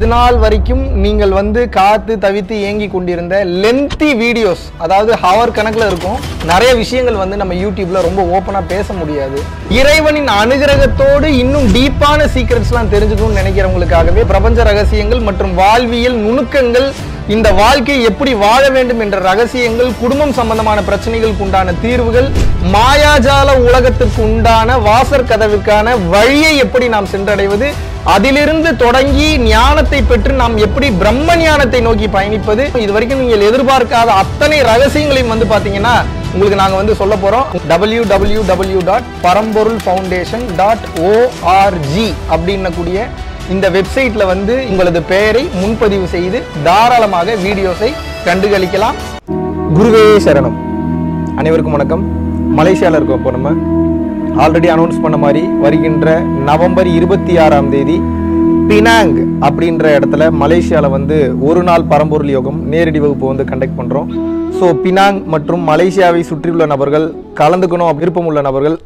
இது நாள் வரைக்கும் நீங்கள் வந்து காத்து தவித்து ஏங்கி கொண்டிருந்த லென்த்தி வீடியோஸ் அதாவது ஹவர் கணக்கில் இருக்கும் நிறைய விஷயங்கள் வந்து நம்ம யூடியூப்ல ரொம்ப ஓப்பனா பேச முடியாது இறைவனின் அனுகிரகத்தோடு இன்னும் டீப்பான சீக்ரெட்ஸ்லாம் தெரிஞ்சுக்கணும்னு நினைக்கிறவங்களுக்காகவே பிரபஞ்ச ரகசியங்கள் மற்றும் வாழ்வியல் நுணுக்கங்கள் இந்த வாழ்க்கையை எப்படி வாழ வேண்டும் என்ற ரகசியங்கள் குடும்பம் சம்பந்தமான பிரச்சனைகளுக்கு உண்டான தீர்வுகள் மாயாஜால உலகத்திற்கு உண்டான வாசற் கதவிற்கான வழியை எப்படி நாம் சென்றடைவது அதிலிருந்து தொடங்கி ஞானத்தை பெற்று நாம் எப்படி பிரம்ம ஞானத்தை நோக்கி பயணிப்பது இது வரைக்கும் நீங்கள் எதிர்பார்க்காத அத்தனை ரகசியங்களையும் வந்து பாத்தீங்கன்னா உங்களுக்கு நாங்க வந்து சொல்ல போறோம் W W W dot Paramporul foundation dot ORG அப்படின்னக்கூடிய இந்த வெப்சைட்ல வந்து உங்களது பெயரை முன்பதிவு செய்து தாராளமாக வீடியோஸை கண்டுகளிக்கலாம் குருவே சரணம் அனைவருக்கும் வணக்கம் மலேசியாவில் இருக்கோம் இப்போ நம்ம ஆல்ரெடி அனௌன்ஸ் பண்ண மாதிரி வருகின்ற நவம்பர் இருபத்தி ஆறாம் தேதி பினாங் அப்படின்ற இடத்துல மலேசியாவில் வந்து ஒரு நாள் பரம்பொருள் யோகம் நேரடி வகுப்பு வந்து கண்டக்ட் பண்ணுறோம் ஸோ பினாங் மற்றும் மலேசியாவை சுற்றியுள்ள நபர்கள் கலந்துக்கணும் விருப்பம் உள்ள நபர்கள்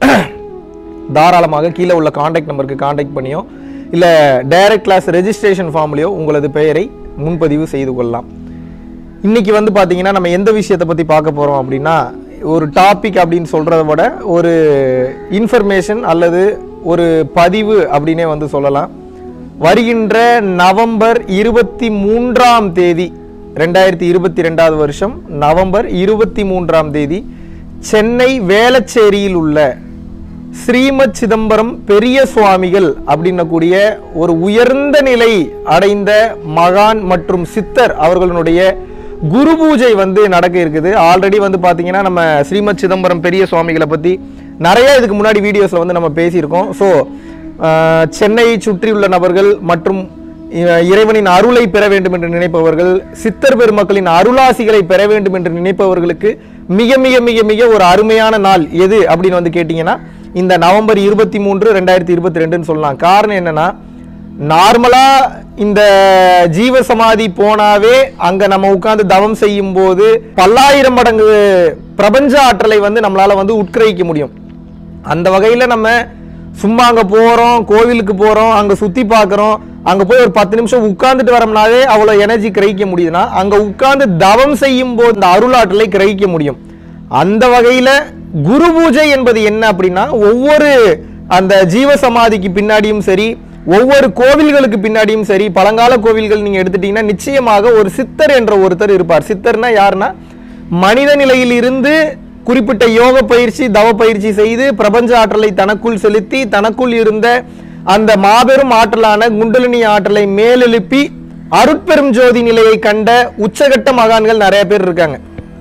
தாராளமாக கீழே உள்ள காண்டாக்ட் நம்பருக்கு காண்டாக்ட் பண்ணியோ இல்லை டைரக்ட் கிளாஸ் ரெஜிஸ்ட்ரேஷன் ஃபார்ம்லையோ உங்களது பெயரை முன்பதிவு செய்து கொள்ளலாம் இன்னைக்கு வந்து பார்த்தீங்கன்னா நம்ம எந்த விஷயத்தை பற்றி பார்க்க போகிறோம் அப்படின்னா ஒரு டாபிக் அப்படின்னு சொல்கிறத விட ஒரு இன்ஃபர்மேஷன் அல்லது ஒரு பதிவு அப்படின்னே வந்து சொல்லலாம் வருகின்ற நவம்பர் இருபத்தி மூன்றாம் தேதி ரெண்டாயிரத்தி இருபத்தி ரெண்டாவது வருஷம் நவம்பர் இருபத்தி மூன்றாம் தேதி சென்னை வேளச்சேரியில் உள்ள ஸ்ரீமத் சிதம்பரம் பெரிய சுவாமிகள் அப்படின்னக்கூடிய ஒரு உயர்ந்த நிலை அடைந்த மகான் மற்றும் சித்தர் அவர்களுடைய குரு பூஜை வந்து நடக்க இருக்குது ஆல்ரெடி வந்து பாத்தீங்கன்னா நம்ம ஸ்ரீமத் சிதம்பரம் பெரிய சுவாமிகளை பத்தி நிறைய இதுக்கு முன்னாடி வீடியோஸ்ல வந்து நம்ம பேசியிருக்கோம் ஸோ சென்னையை சுற்றியுள்ள நபர்கள் மற்றும் இ- இறைவனின் அருளை பெற வேண்டும் என்று நினைப்பவர்கள் சித்தர் பெருமக்களின் அருளாசிகளை பெற வேண்டும் என்று நினைப்பவர்களுக்கு மிக மிக மிக மிக ஒரு அருமையான நாள் எது அப்படின்னு வந்து கேட்டிங்கன்னா இந்த நவம்பர் இருபத்தி மூன்று ரெண்டாயிரத்தி இருபத்தி ரெண்டுன்னு சொல்லலாம் காரணம் என்னன்னா நார்மலா இந்த ஜீவ சமாதி போனாவே அங்க நம்ம உட்கார்ந்து தவம் செய்யும் போது பல்லாயிரம் மடங்கு பிரபஞ்ச ஆற்றலை வந்து நம்மளால வந்து உட்கிரகிக்க முடியும் அந்த வகையில நம்ம சும்மா அங்க போறோம் கோவிலுக்கு போறோம் அங்க சுத்தி பார்க்கறோம் அங்க போய் ஒரு பத்து நிமிஷம் உட்கார்ந்துட்டு வரோம்னாவே அவ்வளவு எனர்ஜி கிரகிக்க முடியுதுன்னா அங்க உட்கார்ந்து தவம் செய்யும் போது இந்த அருளாற்றலை கிரகிக்க முடியும் அந்த வகையில குரு பூஜை என்பது என்ன அப்படின்னா ஒவ்வொரு அந்த ஜீவ சமாதிக்கு பின்னாடியும் சரி ஒவ்வொரு கோவில்களுக்கு பின்னாடியும் சரி பழங்கால கோவில்கள் நீங்க எடுத்துட்டீங்கன்னா நிச்சயமாக ஒரு சித்தர் என்ற ஒருத்தர் இருப்பார் சித்தர்னா யாருன்னா மனித நிலையில் இருந்து குறிப்பிட்ட யோக பயிற்சி தவ பயிற்சி செய்து பிரபஞ்ச ஆற்றலை தனக்குள் செலுத்தி தனக்குள் இருந்த அந்த மாபெரும் ஆற்றலான குண்டலினி ஆற்றலை மேலெழுப்பி அருட்பெரும் ஜோதி நிலையை கண்ட உச்சகட்ட மகான்கள் நிறைய பேர் இருக்காங்க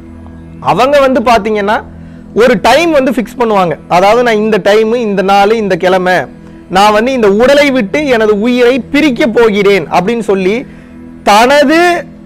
அவங்க வந்து பாத்தீங்கன்னா ஒரு டைம் வந்து ஃபிக்ஸ் பண்ணுவாங்க அதாவது நான் இந்த டைம் இந்த நாள் இந்த கிழமை நான் வந்து இந்த உடலை விட்டு எனது உயிரை பிரிக்க போகிறேன் அப்படின்னு சொல்லி தனது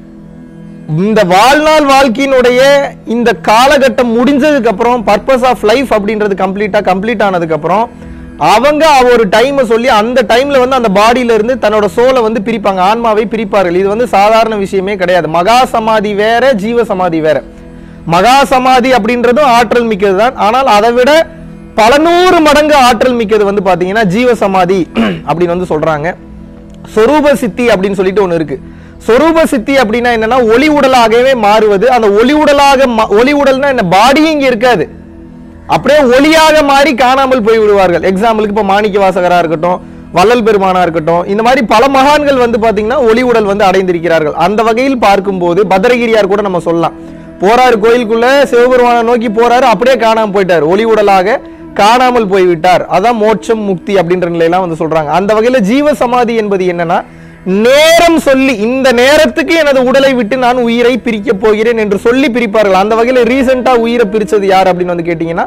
இந்த வாழ்நாள் வாழ்க்கையினுடைய இந்த காலகட்டம் முடிஞ்சதுக்கு அப்புறம் பர்பஸ் ஆஃப் லைஃப் அப்படின்றது கம்ப்ளீட்டா கம்ப்ளீட் ஆனதுக்கு அப்புறம் அவங்க ஒரு டைமை சொல்லி அந்த டைம்ல வந்து அந்த பாடியில இருந்து தன்னோட சோலை வந்து பிரிப்பாங்க ஆன்மாவை பிரிப்பார்கள் இது வந்து சாதாரண விஷயமே கிடையாது மகா சமாதி வேற ஜீவ சமாதி வேற மகா சமாதி அப்படின்றதும் ஆற்றல் மிக்கது தான் ஆனால் அதை விட பல நூறு மடங்கு ஆற்றல் மிக்கது வந்து பாத்தீங்கன்னா ஜீவ சமாதி அப்படின்னு வந்து சொல்றாங்க சொரூப சித்தி அப்படின்னு சொல்லிட்டு ஒண்ணு இருக்கு சொரூப சித்தி அப்படின்னா என்னன்னா ஒளி உடலாகவே மாறுவது அந்த ஒளி உடலாக மா- ஒளி உடல்னா என்ன பாடியும் இங்க இருக்காது அப்படியே ஒளியாக மாறி காணாமல் போய் விடுவார்கள் எக்ஸாம்பிளுக்கு இப்போ மாணிக்க வாசகரா இருக்கட்டும் வள்ளல் பெருமானா இருக்கட்டும் இந்த மாதிரி பல மகான்கள் வந்து பாத்தீங்கன்னா ஒளி உடல் வந்து அடைந்திருக்கிறார்கள் அந்த வகையில் பார்க்கும்போது பத்திரகிரியார் கூட நம்ம சொல்லலாம் போறாரு கோயிலுக்குள்ள சிவபெருமானை நோக்கி போறாரு அப்படியே காணாம போயிட்டார் ஒளி உடலாக காணாமல் போய் விட்டார் அதான் மோட்சம் முக்தி அப்படின்ற நிலையெல்லாம் வந்து சொல்றாங்க அந்த வகையில ஜீவ சமாதி என்பது என்னன்னா நேரம் சொல்லி இந்த நேரத்துக்கு எனது உடலை விட்டு நான் உயிரை பிரிக்க போகிறேன் என்று சொல்லி பிரிப்பார்கள் அந்த வகையில ரீசெண்டா உயிரை பிரிச்சது யார் அப்படின்னு வந்து கேட்டீங்கன்னா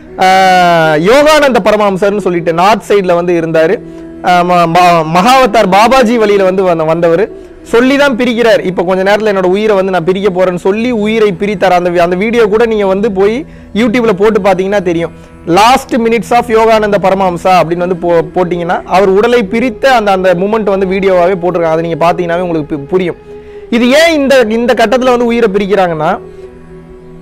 ஆஹ், யோகானந்த பரமஹம்சர்னு சொல்லிட்டு நார்த் சைடுல வந்து இருந்தாரு ஆஹ், ம- ம- மகாவதார் பாபாஜி வழியில வந்து வந்த- வந்தவர் சொல்லி தான் பிரிக்கிறார் இப்போ கொஞ்ச நேரத்தில் என்னோட உயிரை வந்து நான் பிரிக்க போறேன்னு சொல்லி உயிரை பிரித்தார் அந்த வி- அந்த வீடியோ கூட நீங்க வந்து போய் யூடியூப்ல போட்டு பார்த்தீங்கன்னா தெரியும் last minutes of Yogananda Paramahamsa அப்படின்னு வந்து போ போட்டிங்கன்னா அவர் உடலை பிரித்த அந்த அந்த மூமெண்ட் வந்து வீடியோவாகவே போட்டிருக்காங்க அதை நீங்க பார்த்தீங்கன்னாவே உங்களுக்கு பு- புரியும் இது ஏன் இந்த இந்த கட்டத்தில் வந்து உயிரை பிரிக்கிறாங்கன்னா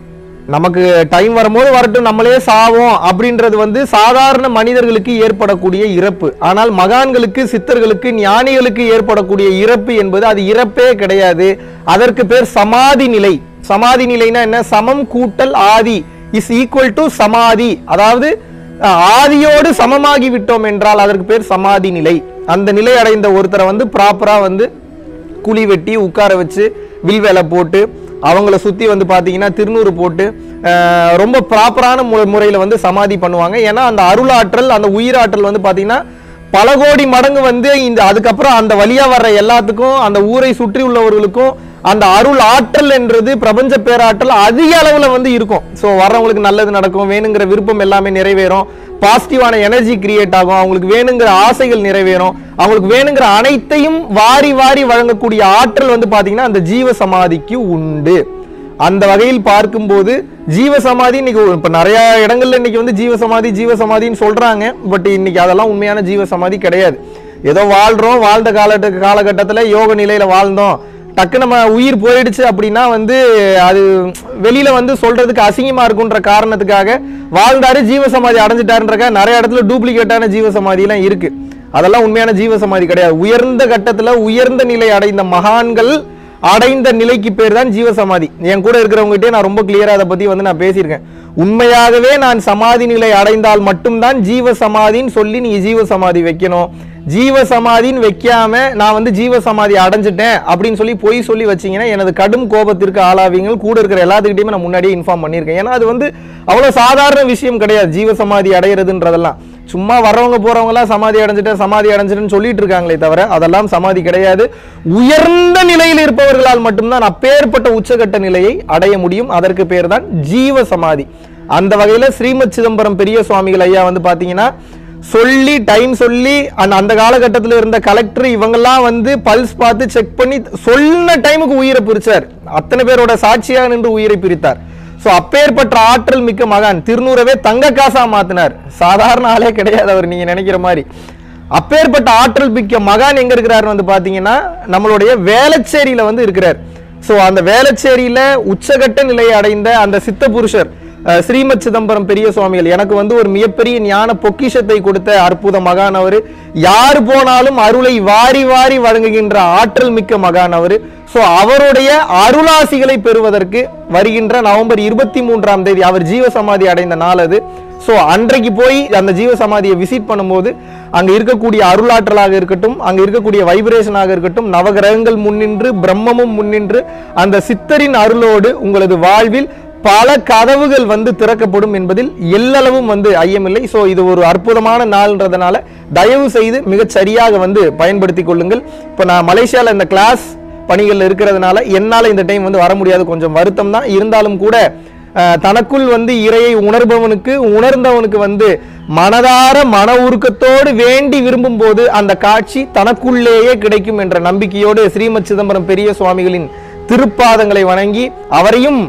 நமக்கு டைம் வரும்போது வரட்டும் நம்மளே சாவோம் அப்படின்றது வந்து சாதாரண மனிதர்களுக்கு ஏற்படக்கூடிய இறப்பு ஆனால் மகான்களுக்கு சித்தர்களுக்கு ஞானிகளுக்கு ஏற்படக்கூடிய இறப்பு என்பது அது இறப்பே கிடையாது அதற்கு பேர் சமாதி நிலை சமாதி நிலைனா என்ன சமம் கூட்டல் ஆதி இஸ் ஈக்குவல் டு சமாதி அதாவது அஹ், ஆதியோடு சமமாகி விட்டோம் என்றால் அதற்கு பேர் சமாதி நிலை அந்த நிலை அடைந்த ஒருத்தரை வந்து ப்ராப்பரா வந்து குழி வெட்டி உட்கார வச்சு வில்வேலை போட்டு அவங்கள சுத்தி வந்து பாத்தீங்கன்னா திருநூறு போட்டு அஹ், ரொம்ப ப்ராப்பரான மு முறையில் வந்து சமாதி பண்ணுவாங்க ஏன்னா அந்த அருளாற்றல் அந்த உயிராற்றல் வந்து பாத்தீங்கன்னா பல கோடி மடங்கு வந்து இந்த அதுக்கப்புறம் அந்த வழியா வர்ற எல்லாத்துக்கும் அந்த ஊரை சுற்றி உள்ளவர்களுக்கும் அந்த அருள் ஆற்றல் என்றது பிரபஞ்ச பேராற்றல் அதிக அளவுல வந்து இருக்கும் ஸோ வர்றவங்களுக்கு நல்லது நடக்கும் வேணுங்கிற விருப்பம் எல்லாமே நிறைவேறும் பாசிட்டிவான எனர்ஜி கிரியேட் ஆகும் அவங்களுக்கு வேணுங்கிற ஆசைகள் நிறைவேறும் அவங்களுக்கு வேணுங்கிற அனைத்தையும் வாரி வாரி வழங்கக்கூடிய ஆற்றல் வந்து பாத்தீங்கன்னா அந்த ஜீவ சமாதிக்கு உண்டு அந்த வகையில் பார்க்கும்போது ஜீவ சமாதி இன்னைக்கு ஒரு- இப்ப நிறைய இடங்கள்ல இன்னைக்கு வந்து ஜீவ சமாதி ஜீவ சமாதின்னு சொல்றாங்க பட் இன்னைக்கு அதெல்லாம் உண்மையான ஜீவ சமாதி கிடையாது ஏதோ வாழ்றோம் வாழ்ந்த கால காலகட்டத்துல யோக நிலையில வாழ்ந்தோம் டக்கு நம்ம உயிர் போயிடுச்சு அப்படின்னா வந்து அது வெளியில வந்து சொல்றதுக்கு அசிங்கமா இருக்குன்ற காரணத்துக்காக வாழ்ந்தாரு ஜீவ சமாதி அடைஞ்சிட்டாருன்றக்க நிறைய இடத்துல டூப்ளிகேட்டான ஜீவ சமாதி எல்லாம் இருக்கு அதெல்லாம் உண்மையான ஜீவ சமாதி கிடையாது உயர்ந்த கட்டத்துல உயர்ந்த நிலை அடைந்த மகான்கள் அடைந்த நிலைக்கு பேர் தான் ஜீவசமாதி என் கூட இருக்கிறவங்ககிட்டே நான் ரொம்ப கிளியரா அதை பத்தி வந்து நான் பேசியிருக்கேன் உண்மையாகவே நான் சமாதி நிலை அடைந்தால் மட்டும்தான் ஜீவ சமாதின்னு சொல்லி நீ ஜீவ சமாதி வைக்கணும் ஜீவ சமாதின்னு வைக்காம நான் வந்து ஜீவ சமாதி அடைஞ்சிட்டேன் அப்படின்னு சொல்லி பொய் சொல்லி வச்சீங்கன்னா எனது கடும் கோபத்திற்கு ஆளாவீங்க கூட இருக்கிற எல்லாத்துக்கிட்டையுமே நான் முன்னாடியே இன்ஃபார்ம் பண்ணியிருக்கேன் ஏன்னா அது வந்து அவ்வளவு சாதாரண விஷயம் கிடையாது ஜீவ சமாதி அடையிறதுன்றதெல்லாம் சும்மா வர்றவங்க போறவங்க எல்லாம் சமாதி அடைஞ்சிட்டேன் சமாதி அடைஞ்சிட்டேன்னு சொல்லிட்டு இருக்காங்களே தவிர அதெல்லாம் சமாதி கிடையாது உயர்ந்த நிலையில் இருப்பவர்களால் மட்டும்தான் அப்பேற்பட்ட உச்சகட்ட நிலையை அடைய முடியும் அதற்கு பேர் தான் ஜீவ சமாதி அந்த வகையில ஸ்ரீமத் சிதம்பரம் பெரிய சுவாமிகள் ஐயா வந்து பாத்தீங்கன்னா சொல்லி டைம் சொல்லி அந்த அந்த காலகட்டத்தில் இருந்த கலெக்டர் இவங்கெல்லாம் வந்து பல்ஸ் பார்த்து செக் பண்ணி சொன்ன டைமுக்கு உயிரை பிரிச்சார் அத்தனை பேரோட சாட்சியாக நின்று உயிரை பிரித்தார் சோ அப்பேற்பட்ட ஆற்றல் மிக்க மகான் திருநூறவே தங்க காசா மாத்தினார் சாதாரண ஆளே கிடையாது அவர் நீங்க நினைக்கிற மாதிரி அப்பேற்பட்ட ஆற்றல் மிக்க மகான் எங்க இருக்கிறார் வந்து பாத்தீங்கன்னா நம்மளுடைய வேளச்சேரியில வந்து இருக்கிறார் சோ அந்த வேளச்சேரியில உச்சகட்ட நிலையை அடைந்த அந்த சித்த புருஷர் அஹ், ஸ்ரீமத் சிதம்பரம் பெரிய சுவாமிகள் எனக்கு வந்து ஒரு மிகப்பெரிய ஞான பொக்கிஷத்தை கொடுத்த அற்புத மகான் அவரு யார் போனாலும் அருளை வாரி வாரி வழங்குகின்ற ஆற்றல் மிக்க மகான் அவரு சோ அவருடைய அருளாசிகளை பெறுவதற்கு வருகின்ற நவம்பர் இருபத்தி மூன்றாம் தேதி அவர் ஜீவ சமாதி அடைந்த நாள் அது சோ அன்றைக்கு போய் அந்த ஜீவ சமாதியை விசிட் பண்ணும்போது அங்க இருக்கக்கூடிய அருளாற்றலாக இருக்கட்டும் அங்க இருக்கக்கூடிய வைப்ரேஷனாக இருக்கட்டும் நவகிரகங்கள் முன்னின்று பிரம்மமும் முன்னின்று அந்த சித்தரின் அருளோடு உங்களது வாழ்வில் பல கதவுகள் வந்து திறக்கப்படும் என்பதில் எல்லளவும் வந்து ஐயமில்லை சோ இது ஒரு அற்புதமான நாள்ன்றதுனால தயவு செய்து மிகச் சரியாக வந்து பயன்படுத்திக் கொள்ளுங்கள் இப்போ நான் மலேசியால இந்த கிளாஸ் பணிகள் இருக்கிறதுனால என்னால இந்த டைம் வந்து வர முடியாது கொஞ்சம் வருத்தம் தான் இருந்தாலும் கூட அஹ், தனக்குள் வந்து இறையை உணர்பவனுக்கு உணர்ந்தவனுக்கு வந்து மனதார மன உருக்கத்தோடு வேண்டி விரும்பும் போது அந்த காட்சி தனக்குள்ளேயே கிடைக்கும் என்ற நம்பிக்கையோடு ஸ்ரீமத் சிதம்பரம் பெரிய சுவாமிகளின் திருப்பாதங்களை வணங்கி அவரையும்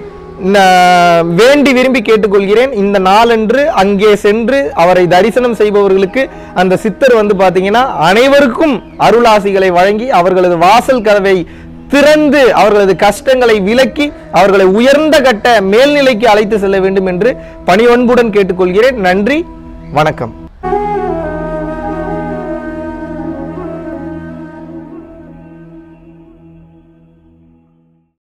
ந- வேண்டி விரும்பி கேட்டுக்கொள்கிறேன் இந்த நாளன்று அங்கே சென்று அவரை தரிசனம் செய்பவர்களுக்கு அந்த சித்தர் வந்து பாத்தீங்கன்னா அனைவருக்கும் அருளாசிகளை வழங்கி அவர்களது வாசல் கதவை திறந்து அவர்களது கஷ்டங்களை விலக்கி அவர்களை உயர்ந்த கட்ட மேல்நிலைக்கு அழைத்து செல்ல வேண்டும் என்று பணிவன்புடன் கேட்டுக்கொள்கிறேன் நன்றி வணக்கம்